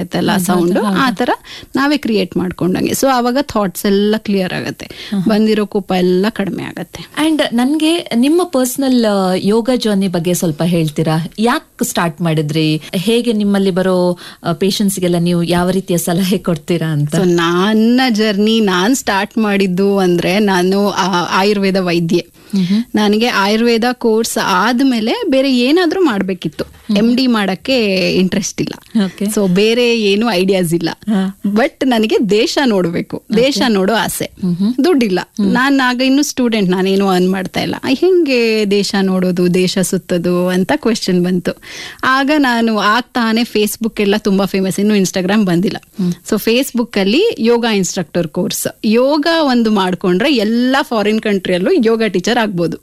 ಆಗುತ್ತಲ್ಲ ಸೌಂಡ್ ಆ ತರ ನಾವೇ ಕ್ರಿಯೇಟ್ ಮಾಡ್ಕೊಂಡಂಗೆ ಸೊ ಅವಾಗ ಥಾಟ್ಸ್ ಎಲ್ಲ ಕ್ಲಿಯರ್ ಆಗುತ್ತೆ ಬಂದಿರೋ ಕೋಪ ಎಲ್ಲ ಕಡಿಮೆ ಆಗತ್ತೆ ಅಂಡ್ ನನ್ಗೆ ನಿಮ್ಮ ಪರ್ಸನಲ್ ಯೋಗ ಜರ್ನಿ ಬಗ್ಗೆ ಸ್ವಲ್ಪ ಹೇಳ್ತೀರಾ ಯಾಕೆ ಸ್ಟಾರ್ಟ್ ಮಾಡಿದ್ರಿ ಹೇಗೆ ನಿಮ್ಮಲ್ಲಿ ಬರೋ ಪೇಷಂಟ್ಸ್ಗೆಲ್ಲ ನೀವು ಯಾವ ರೀತಿಯ ಸಲಹೆ ಕೊಡ್ತೀರಾ ಅಂತ ಸೊ ನನ್ನ ಜರ್ನಿ ನಾನ್ ಸ್ಟಾರ್ಟ್ ಮಾಡಿದ್ದು ಅಂದ್ರೆ ನಾನು ಆ- ಆಯುರ್ವೇದ ವೈದ್ಯೆ ನನಗೆ ಆಯುರ್ವೇದ ಕೋರ್ಸ್ ಆದ್ಮೇಲೆ ಬೇರೆ ಏನಾದ್ರೂ ಮಾಡ್ಬೇಕಿತ್ತು ಎಂ ಡಿ ಮಾಡಕ್ಕೆ ಇಂಟ್ರೆಸ್ಟ್ ಇಲ್ಲ Okay. ಸೊ ಬೇರೆ ಏನು ಐಡಿಯಾಸ್ ಇಲ್ಲ ಬಟ್ ನನಗೆ ದೇಶ ನೋಡ್ಬೇಕು ದೇಶ ನೋಡೋ ಆಸೆ ದುಡ್ಡಿಲ್ಲ ನಾನು ಆಗ ಇನ್ನು ಸ್ಟೂಡೆಂಟ್ ನಾನೇನು ಅರ್ನ್ ಮಾಡ್ತಾ ಇಲ್ಲ ಹೆಂಗೆ ದೇಶ ನೋಡೋದು ದೇಶ ಸುತ್ತೋದು ಅಂತ ಕ್ವೆಶನ್ ಬಂತು ಆಗ ನಾನು ಆಗ್ತಾನೆ ಫೇಸ್ಬುಕ್ ಎಲ್ಲ ತುಂಬಾ ಫೇಮಸ್ ಇನ್ನು ಇನ್ಸ್ಟಾಗ್ರಾಮ್ ಬಂದಿಲ್ಲ ಸೊ ಫೇಸ್ಬುಕ್ ಅಲ್ಲಿ ಯೋಗ ಇನ್ಸ್ಟ್ರಕ್ಟರ್ ಕೋರ್ಸ್ ಯೋಗ ಒಂದು ಮಾಡ್ಕೊಂಡ್ರೆ ಎಲ್ಲಾ ಫಾರಿನ್ ಕಂಟ್ರಿಯಲ್ಲೂ ಯೋಗ ಟೀಚರ್ ಆಗ್ಬೋದು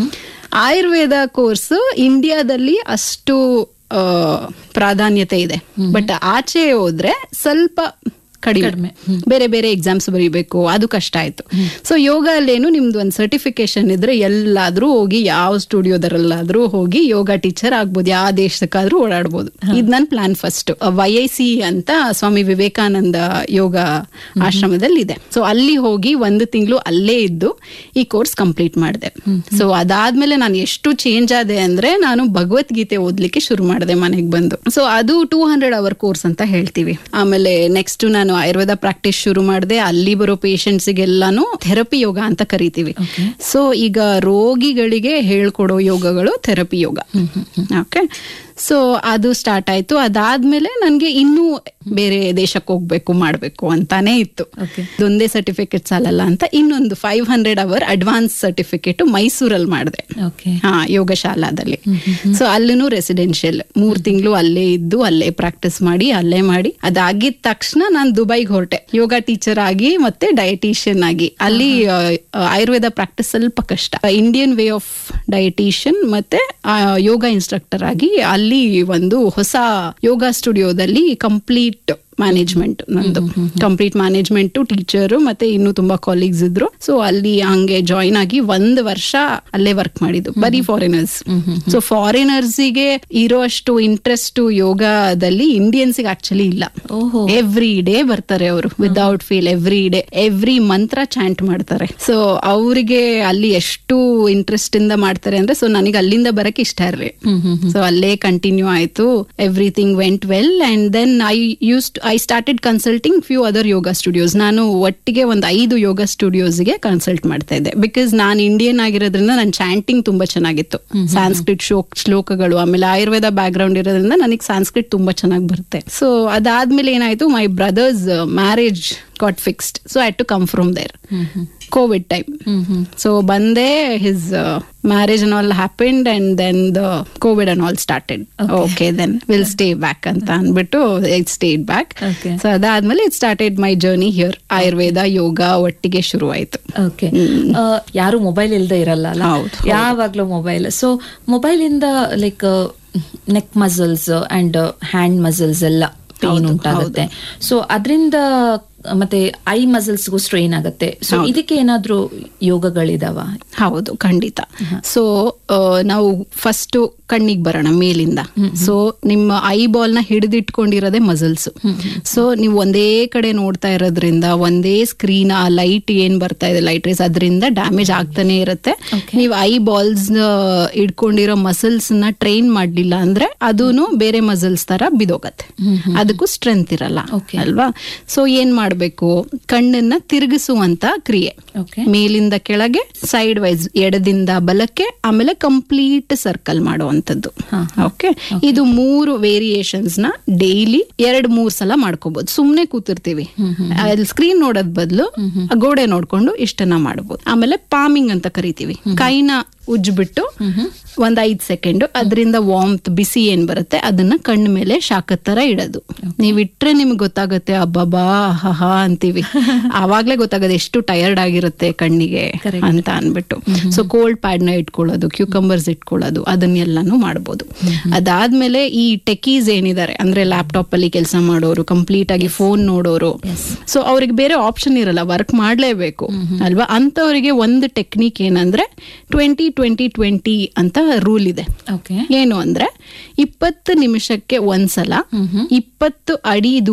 ಆಯುರ್ವೇದ ಕೋರ್ಸ್ ಇಂಡಿಯಾದಲ್ಲಿ ಅಷ್ಟು ಆ, ಪ್ರಾಧಾನ್ಯತೆ ಇದೆ ಬಟ್ ಆಚೆ ಹೋದ್ರೆ ಸ್ವಲ್ಪ ಕಡಿಮೆ ಬೇರೆ ಬೇರೆ ಎಕ್ಸಾಮ್ಸ್ ಬರೀಬೇಕು ಅದು ಕಷ್ಟ ಆಯ್ತು ಸೊ ಯೋಗ ಅಲ್ಲೇನು ನಿಮ್ದು ಒಂದು ಸರ್ಟಿಫಿಕೇಶನ್ ಇದ್ರೆ ಎಲ್ಲಾದ್ರೂ ಹೋಗಿ ಯಾವ ಸ್ಟುಡಿಯೋದರಲ್ಲಾದ್ರೂ ಹೋಗಿ ಯೋಗ ಟೀಚರ್ ಆಗ್ಬೋದು ಯಾವ ದೇಶಕ್ಕಾದ್ರೂ ಓಡಾಡ್ಬೋದು ಇದು ನನ್ನ plan first why I see ಅಂತ ಸ್ವಾಮಿ ವಿವೇಕಾನಂದ ಯೋಗ ಆಶ್ರಮದಲ್ಲಿ ಇದೆ ಸೊ ಅಲ್ಲಿ ಹೋಗಿ ಒಂದು ತಿಂಗಳು ಅಲ್ಲೇ ಇದ್ದು ಈ ಕೋರ್ಸ್ ಕಂಪ್ಲೀಟ್ ಮಾಡಿದೆ ಸೊ ಅದಾದ್ಮೇಲೆ ನಾನು ಎಷ್ಟು ಚೇಂಜ್ ಆದೆ ಅಂದ್ರೆ ನಾನು ಭಗವದ್ಗೀತೆ ಓದ್ಲಿಕ್ಕೆ ಶುರು ಮಾಡಿದೆ ಮನೆಗೆ ಬಂದು ಸೊ ಅದು ಟೂ ಹಂಡ್ರೆಡ್ ಅವರ್ ಕೋರ್ಸ್ ಅಂತ ಹೇಳ್ತೀವಿ ಆಮೇಲೆ ನೆಕ್ಸ್ಟ್ ನಾನು ಆಯುರ್ವೇದ ಪ್ರಾಕ್ಟೀಸ್ ಶುರು ಮಾಡಿದೆ ಅಲ್ಲಿ ಬರೋ ಪೇಷಂಟ್ಸ್ಗೆಲ್ಲಾನು ಥೆರಪಿ ಯೋಗ ಅಂತ ಕರಿತೀವಿ ಸೊ ಈಗ ರೋಗಿಗಳಿಗೆ ಹೇಳ್ಕೊಡೋ ಯೋಗಗಳು ಥೆರಪಿ ಯೋಗ ಓಕೆ ಸೊ ಅದು ಸ್ಟಾರ್ಟ್ ಆಯ್ತು ಅದಾದ್ಮೇಲೆ ನನಗೆ ಇನ್ನೂ ಬೇರೆ ದೇಶಕ್ಕೆ ಹೋಗ್ಬೇಕು ಮಾಡ್ಬೇಕು ಅಂತಾನೆ ಇತ್ತು Okay. ಇದೊಂದೇ ಸರ್ಟಿಫಿಕೇಟ್ ಸಾಲಲ್ಲ ಅಂತ ಇನ್ನೊಂದು five hundred hour advance certificate ಮೈಸೂರಲ್ಲಿ ಮಾಡಿದೆ ಓಕೆ ಹಾ ಯೋಗ ಶಾಲಾದಲ್ಲಿ ಸೊ ಅಲ್ಲೂ ರೆಸಿಡೆನ್ಷಿಯಲ್ ಮೂರ್ ತಿಂಗಳು ಅಲ್ಲೇ ಇದ್ದು ಅಲ್ಲೇ ಪ್ರಾಕ್ಟೀಸ್ ಮಾಡಿ ಅಲ್ಲೇ ಮಾಡಿ ಅದಾಗಿದ ತಕ್ಷಣ ನಾನು ದುಬೈಗೆ ಹೊರಟೆ ಯೋಗ ಟೀಚರ್ ಆಗಿ ಮತ್ತೆ ಡಯಟಿಷಿಯನ್ ಆಗಿ ಅಲ್ಲಿ ಆ, ಆಯುರ್ವೇದ ಪ್ರಾಕ್ಟೀಸ್ ಸ್ವಲ್ಪ ಕಷ್ಟ ಇಂಡಿಯನ್ ವೇ ಆಫ್ ಡಯಟಿಷಿಯನ್ ಮತ್ತೆ ಆ, ಯೋಗ ಇನ್ಸ್ಟ್ರಕ್ಟರ್ ಆಗಿ ಅಲ್ಲಿ ಒಂದು ಹೊಸ ಯೋಗ ಸ್ಟುಡಿಯೋದಲ್ಲಿ ಕಂಪ್ಲೀಟ್ ಮ್ಯಾನೇಜ್ಮೆಂಟ್ ನಂದು ಕಂಪ್ಲೀಟ್ ಮ್ಯಾನೇಜ್ಮೆಂಟ್ ಟೀಚರ್ ಮತ್ತೆ ಇನ್ನು ತುಂಬಾ ಕಾಲೀಗ್ಸ್ ಇದ್ರು ಸೊ ಅಲ್ಲಿ ಹಂಗೆ ಜಾಯಿನ್ ಆಗಿ ಒಂದ್ ವರ್ಷ ಅಲ್ಲೇ ವರ್ಕ್ ಮಾಡಿದ್ದು ಬರೀ ಫಾರಿನರ್ಸ್ ಸೊ ಫಾರಿನರ್ಸಿಗೆ ಇರೋ ಅಷ್ಟು ಇಂಟ್ರೆಸ್ಟ್ ಯೋಗದಲ್ಲಿ ಇಂಡಿಯನ್ಸ್ಗೆ ಆಕ್ಚುಲಿ ಇಲ್ಲ ಓಹೋ ಎವ್ರಿ ಡೇ ಬರ್ತಾರೆ ಅವರು without feel every day every mantra chant ಮಾಡ್ತಾರೆ ಸೊ ಅವರಿಗೆ ಅಲ್ಲಿ ಎಷ್ಟು ಇಂಟ್ರೆಸ್ಟ್ ಇಂದ ಮಾಡ್ತಾರೆ ಅಂದ್ರೆ ಸೊ ನನಗೆ ಅಲ್ಲಿಂದ ಬರಕ್ಕೆ ಇಷ್ಟ ಇರ್ಲಿ ಸೊ ಅಲ್ಲೇ ಕಂಟಿನ್ಯೂ ಆಯ್ತು everything went well and then I use I started consulting few other yoga studios ನಾನು ಒಟ್ಟಿಗೆ ಒಂದು ಐದು ಯೋಗ ಸ್ಟುಡಿಯೋಸ್ಗೆ ಕನ್ಸಲ್ಟ್ ಮಾಡ್ತಾ ಇದ್ದೆ ಬಿಕಾಸ್ ನಾನು ಇಂಡಿಯನ್ ಆಗಿರೋದ್ರಿಂದ ನನ್ನ ಚಾಂಟಿಂಗ್ ತುಂಬಾ ಚೆನ್ನಾಗಿತ್ತು ಸಾಂಸ್ಕ್ರಿಟ್ ಶ್ಲೋಕ್ ಶ್ಲೋಕಗಳು ಆಮೇಲೆ ಆಯುರ್ವೇದ ಬ್ಯಾಕ್ ಗ್ರೌಂಡ್ ಇರೋದ್ರಿಂದ ನನಗೆ ಸಾಂಸ್ಕ್ರಿಟ್ ತುಂಬಾ ಚೆನ್ನಾಗಿ ಬರುತ್ತೆ ಸೊ ಅದಾದ್ಮೇಲೆ ಏನಾಯ್ತು my brother's marriage got fixed so I to come from there covid time so ಬಂದೆ his marriage and all happened and then the covid and all started okay then will stay back ಅಂತ ಅಂದ್ಬಿಟ್ಟು it stayed back Okay. So ಅದಾದ್ಮೇಲೆ it started my journey here Ayurveda yoga ಒಟ್ಟಿಗೆ ಶುರು ಆಯ್ತು okay ಯಾರು mobile ಇಲ್ದೇ ಇರಲ್ಲ ಅಲ್ಲ ಹೌದು, ಯಾವಾಗ್ಲೂ ಮೊಬೈಲ್ ಸೊ ಮೊಬೈಲ್ ಇಂದ like neck muscles and hand muscles ಎಲ್ಲ ಪೇನ್ ಉಂಟಾಗುತ್ತೆ ಸೊ ಅದರಿಂದ ಮತ್ತೆ ಐ ಮಸಲ್ಸ್ಗೂ ಸ್ಟ್ರೈನ್ ಆಗುತ್ತೆ ಸೊ ಇದಕ್ಕೆ ಏನಾದ್ರೂ ಯೋಗಗಳಿದಾವ ಹೌದು ಖಂಡಿತ ಸೊ ನಾವು ಫಸ್ಟ್ ಕಣ್ಣಿಗೆ ಬರೋಣ ಮೇಲಿಂದ ಸೊ ನಿಮ್ಮ ಐ ಬಾಲ್ ನ ಹಿಡಿದಿಟ್ಕೊಂಡಿರೋದೇ ಮಸಲ್ಸ್ ಸೊ ನೀವು ಒಂದೇ ಕಡೆ ನೋಡ್ತಾ ಇರೋದ್ರಿಂದ ಒಂದೇ ಸ್ಕ್ರೀನ್ ಆ ಲೈಟ್ ಏನ್ ಬರ್ತಾ ಇದೆ ಲೈಟ್ ರೇಸ್ ಅದರಿಂದ ಡ್ಯಾಮೇಜ್ ಆಗ್ತಾನೆ ಇರುತ್ತೆ ನೀವು ಐ ಬಾಲ್ಸ್ ಇಟ್ಕೊಂಡಿರೋ ಮಸಲ್ಸ್ ನ ಟ್ರೈನ್ ಮಾಡ್ಲಿಲ್ಲ ಅಂದ್ರೆ ಅದೂನು ಬೇರೆ ಮಸಲ್ಸ್ ತರ ಬಿದೋಗತ್ತೆ ಅದಕ್ಕೂ ಸ್ಟ್ರೆಂತ್ ಇರಲ್ಲ Okay. ಅಲ್ವಾ ಸೊ ಏನ್ ಮಾಡ್ಬೇಕು ಕಣ್ಣನ್ನ ತಿರುಗಿಸುವಂತ ಕ್ರಿಯೆ ಓಕೆ ಮೇಲಿಂದ ಕೆಳಗೆ ಸೈಡ್ ವೈಸ್ ಎಡದಿಂದ ಬಲಕ್ಕೆ ಆಮೇಲೆ ಕಂಪ್ಲೀಟ್ ಸರ್ಕಲ್ ಮಾಡುವಂತದ್ದು ಓಕೆ ಇದು ಮೂರು ವೇರಿಯೇಷನ್ಸ್ ನ ಡೈಲಿ ಎರಡ್ ಮೂರ್ ಸಲ ಮಾಡ್ಕೋಬಹುದು ಸುಮ್ನೆ ಕೂತಿರ್ತೀವಿ ಅಲ್ಲಿ ಸ್ಕ್ರೀನ್ ನೋಡೋದ್ ಬದಲು ಗೋಡೆ ನೋಡ್ಕೊಂಡು ಇಷ್ಟನ್ನ ಮಾಡಬಹುದು ಆಮೇಲೆ ಪಾಮಿಂಗ್ ಅಂತ ಕರಿತೀವಿ ಕೈನ ಉಜ್ಬಿಟ್ಟು ಒಂದ್ ಐದ್ ಸೆಕೆಂಡ್ ಅದರಿಂದ ವಾಮ್ತ್ ಬಿಸಿ ಏನ್ ಬರುತ್ತೆ ಅದನ್ನ ಕಣ್ಣ ಮೇಲೆ ಶಾಖದ ತರ ಇಡೋದು ನೀವ್ ಇಟ್ರೆ ನಿಮ್ಗೆ ಗೊತ್ತಾಗುತ್ತೆ ಅಬ್ಬಬ್ಬಾ ಹಾ ಅಂತೀವಿ ಆವಾಗ್ಲೇ ಗೊತ್ತಾಗತ್ತೆ ಎಷ್ಟು ಟಯರ್ಡ್ ಆಗಿರುತ್ತೆ ಕಣ್ಣಿಗೆ ಅಂತ ಅನ್ಬಿಟ್ಟು ಸೊ ಕೋಲ್ಡ್ ಪ್ಯಾಡ್ ನ ಇಟ್ಕೊಳ್ಳೋದು ಕ್ಯೂಕಂಬರ್ಸ್ ಇಟ್ಕೊಳ್ಳೋದು ಅದನ್ನೆಲ್ಲಾನು ಮಾಡ್ಬೋದು ಅದಾದ್ಮೇಲೆ ಈ ಟೆಕೀಸ್ ಏನಿದ್ದಾರೆ ಅಂದ್ರೆ ಲ್ಯಾಪ್ಟಾಪ್ ಅಲ್ಲಿ ಕೆಲಸ ಮಾಡೋರು ಕಂಪ್ಲೀಟ್ ಆಗಿ ಫೋನ್ ನೋಡೋರು ಸೊ ಅವ್ರಿಗೆ ಬೇರೆ ಆಪ್ಷನ್ ಇರಲ್ಲ ವರ್ಕ್ ಮಾಡ್ಲೇಬೇಕು ಅಲ್ವಾ ಅಂತವರಿಗೆ ಒಂದು ಟೆಕ್ನಿಕ್ ಏನಂದ್ರೆ ಟ್ವೆಂಟಿ ಟ್ವೆಂಟಿ ಟ್ವೆಂಟಿ ಅಂತ ರೂಲ್ ಇದೆ ಓಕೆ ಏನು ಅಂದ್ರೆ ಇಪ್ಪತ್ತು ನಿಮಿಷಕ್ಕೆ ಒಂದ್ಸಲ ಇಪ್ಪತ್ತು ಅಡಿ ದೂರ